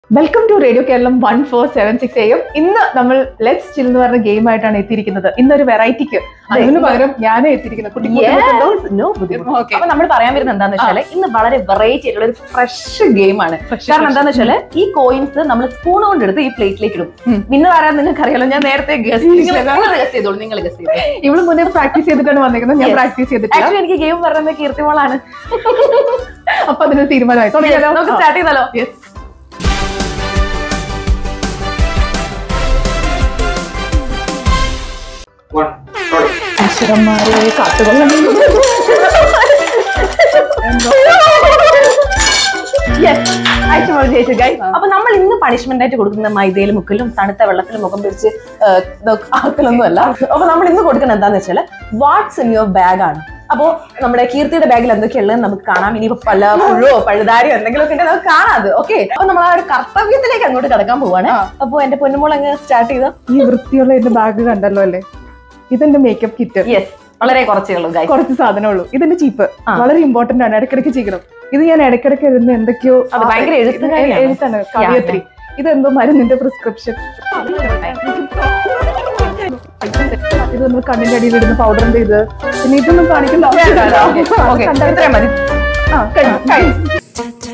Welcome to radio Keralam one four seven six എയും ഇന്ന് നമ്മൾ ലെറ്റ്സ് ചിൽ എന്ന് പറഞ്ഞ ഗെയിം ആയിട്ടാണ് എത്തിയിരിക്കുന്നത് ഇന്നൊരു വെറൈറ്റിക്ക് അതിന് പകരം ഞാനേ എത്തിയിരിക്കുന്നത് കുട്ടി ബുദ്ധിമുട്ടുണ്ടോ? നോ ബുദ്ധിമുട്ട് Okay. അപ്പൊ നമ്മൾ പറയാൻ വരുന്നത് എന്താന്ന് വെച്ചാല് ഇന്ന് വളരെ വെറൈറ്റി ആയിട്ടുള്ള ഒരു ഫ്രഷ് ഗെയിമാണ് Fresh, കാരണം fresh. എന്താന്ന് വെച്ചാല് ഈ കോയിൻസ് നമ്മൾ സ്പൂൺ കൊണ്ട് എടുത്ത് ഈ പ്ലേറ്റിലേക്ക് ഇടും ഉം. പിന്നെ പറയാൻ നിങ്ങൾക്ക് അറിയാലോ ഞാൻ നേരത്തെ ഗസ് ഗസ് ചെയ്തോളൂ നിങ്ങൾ ഗസ് ചെയ്തോളൂ ഇവള് മുന്നേ പ്രാക്ടീസ് ചെയ്തിട്ടാണ് വന്നിരിക്കുന്നത് ഞാൻ Yes. പ്രാക്ടീസ് ചെയ്തിട്ടില്ല ആക്ച്വലി എനിക്ക് ഗെയിം പറയുന്നത് കീർത്തിമോളാണ് അപ്പൊ അതിന് തീരുമാനമായി തുടങ്ങിയാലോ? നമുക്ക് സ്റ്റാർട്ട് ചെയ്താലോ Yes. One. Sorry. ഈശ്വരന്മാരെ കാത്തുകൊള്ളണം യെസ് ആഴ്ച ജയിച്ചു ഗൈസ് അപ്പൊ നമ്മൾ ഇന്ന് പണിഷ്മെന്റ് ആയിട്ട് കൊടുക്കുന്ന മൈദയിൽ മുക്കലും തണുത്ത വെള്ളത്തിൽ മുഖം പിടിച്ച് ഏഹ്, ഇതൊക്കെ ആക്കലൊന്നും അല്ല അപ്പൊ നമ്മൾ ഇന്ന് കൊടുക്കുന്നത് എന്താന്ന് വെച്ചാല് വാട്ട്സ് ഇൻ യുവർ ബാഗ് ആണ് അപ്പോ നമ്മുടെ കീർത്തിയുടെ ബാഗിൽ എന്തൊക്കെയുള്ളത് നമുക്ക് കാണാം ഇനിയിപ്പോ പല പുഴോ പഴുതാരിയോ എന്തെങ്കിലും ഒക്കെ ഉണ്ടെങ്കിൽ നമുക്ക് കാണാം അത് ഓക്കെ അപ്പൊ നമ്മൾ ആ ഒരു കർത്തവ്യത്തിലേക്ക് അങ്ങോട്ട് കടക്കാൻ പോവാണ് ആ. അപ്പൊ എന്റെ പൊന്നുമോൾ അങ്ങ് സ്റ്റാർട്ട് ചെയ്ത ഈ വൃത്തിയുള്ള എന്റെ ബാഗ് കണ്ടല്ലോ അല്ലേ ഇതെന്റെ മേക്കപ്പ് കിറ്റ് യെസ് വളരെ കുറച്ചേ ഉള്ളൂ ഗൈസ് കുറച്ച് സാധനമുള്ളൂ ഇതിന്റെ ചീപ്പ് ആ. വളരെ ഇമ്പോർട്ടന്റ് ആണ് ഇടയ്ക്കിടയ്ക്ക് ചെയ്യണം ഇത് ഞാൻ ഇടയ്ക്കിടയ്ക്ക് ഇരുന്ന് എന്തൊക്കെയോ അത് ഭയങ്കര എഴുത്തുകാരിയാണ്. എഴുത്താണ് കവിയത്രി ഇതെന്തോ മരുന്നിന്റെ പ്രിസ്ക്രിപ്ഷൻ ഇത് നമ്മൾ കണ്ണിന്റെ അടിയിൽ ഇടുന്ന പൗഡറിന്റെ ഇത് പിന്നെ ഇതൊന്നും കാണിക്കുന്ന ഓക്കെ ഇത്രയും മതി ആ കഴിഞ്ഞു കഴിഞ്ഞു